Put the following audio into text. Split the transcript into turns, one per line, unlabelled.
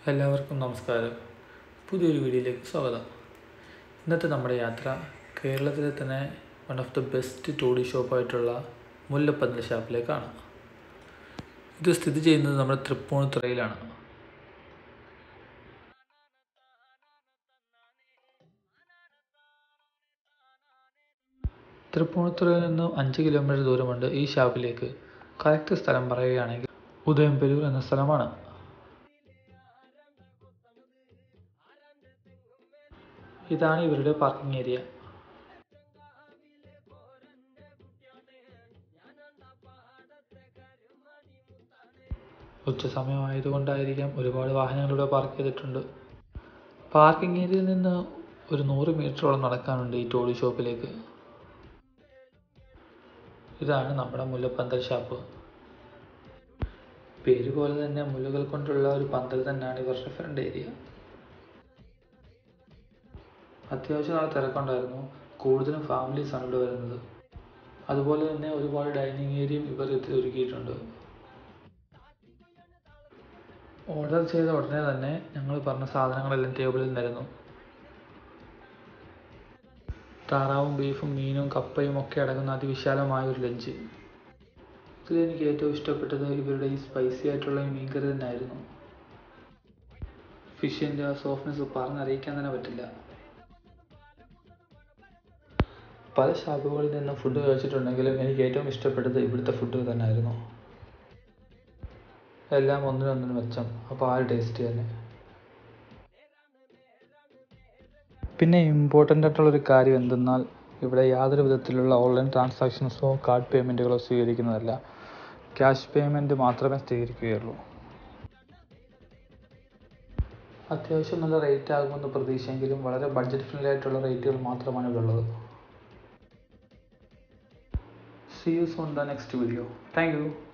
എല്ലാവർക്കും നമസ്കാരം പുതിയൊരു വീഡിയോയിലേക്ക് സ്വാഗതം ഇന്നത്തെ നമ്മുടെ യാത്ര കേരളത്തിലെ തന്നെ one of the best toddy ഷോപ്പായിട്ടുള്ള മുല്ലപ്പന്തൽ ഷാപ്പിലേക്കാണ് ഇത് സ്ഥിതി ചെയ്യുന്നത് നമ്മുടെ തൃപ്പൂണിത്തുറയിലാണ് തൃപ്പൂണിത്തുറയിൽ നിന്നും അഞ്ച് കിലോമീറ്റർ ദൂരമുണ്ട് ഈ ഷാപ്പിലേക്ക് കറക്റ്റ് സ്ഥലം പറയുകയാണെങ്കിൽ ഉദയംപെരൂർ എന്ന സ്ഥലമാണ് ഇതാണ് ഇവരുടെ പാർക്കിംഗ് ഏരിയ ഉച്ച സമയമായതുകൊണ്ടായിരിക്കാം ഒരുപാട് വാഹനങ്ങൾ ഇവിടെ പാർക്ക് ചെയ്തിട്ടുണ്ട് പാർക്കിംഗ് ഏരിയയിൽ നിന്ന് ഒരു നൂറ് മീറ്ററോളം നടക്കാനുണ്ട് ഈ ടോളി ഷോപ്പിലേക്ക് ഇതാണ് നമ്മുടെ മുല്ലപ്പന്തൽ ഷാപ്പ് പേര് പോലെ തന്നെ മുല്ലുകൾ കൊണ്ടുള്ള ഒരു പന്തൽ തന്നെയാണ് ഇവരുടെ ഫ്രണ്ട് ഏരിയ അത്യാവശ്യം നല്ല തിരക്കുണ്ടായിരുന്നു കൂടുതലും ഫാമിലീസ് ആണ് ഇവിടെ വരുന്നത് അതുപോലെ തന്നെ ഒരുപാട് ഡൈനിങ് ഏരിയയും ഇവർ ഇതിൽ ഒരുക്കിയിട്ടുണ്ട് ഓർഡർ ചെയ്ത ഉടനെ തന്നെ ഞങ്ങൾ പറഞ്ഞ സാധനങ്ങളെല്ലാം ടേബിളിൽ നിന്നിരുന്നു താറാവും ബീഫും മീനും കപ്പയും ഒക്കെ അടങ്ങുന്ന അതിവിശാലമായ ഒരു ലഞ്ച് ഇതിൽ എനിക്ക് ഏറ്റവും ഇഷ്ടപ്പെട്ടത് ഇവരുടെ ഈ സ്പൈസി ആയിട്ടുള്ള ഈ മീൻകറി തന്നെയായിരുന്നു ഫിഷിൻ്റെ ആ സോഫ്റ്റ്നെസ് പറഞ്ഞറിയിക്കാൻ തന്നെ പറ്റില്ല പല ഷാപ്പുകളിൽ നിന്നും ഫുഡ് കഴിച്ചിട്ടുണ്ടെങ്കിലും എനിക്ക് ഏറ്റവും ഇഷ്ടപ്പെട്ടത് ഇവിടുത്തെ ഫുഡ് തന്നെയായിരുന്നു എല്ലാം ഒന്നിനൊന്നിന് മെച്ചം അപ്പോൾ ആ ടേസ്റ്റ് തന്നെ പിന്നെ ഇമ്പോർട്ടൻ്റ് ആയിട്ടുള്ളൊരു കാര്യം എന്തെന്നാൽ ഇവിടെ യാതൊരു വിധത്തിലുള്ള ഓൺലൈൻ ട്രാൻസാക്ഷൻസോ കാർഡ് പേയ്മെൻറ്റുകളോ സ്വീകരിക്കുന്നതല്ല ക്യാഷ് പേയ്മെൻറ്റ് മാത്രമേ സ്വീകരിക്കുകയുള്ളൂ അത്യാവശ്യം നല്ല റേറ്റ് ആകുമെന്ന് പ്രതീക്ഷയെങ്കിലും വളരെ ബഡ്ജറ്റ് ഫ്രണ്ട്ലി ആയിട്ടുള്ള റേറ്റുകൾ മാത്രമാണ് ഇവിടെ ഉള്ളത് See you soon in the next video. Thank you.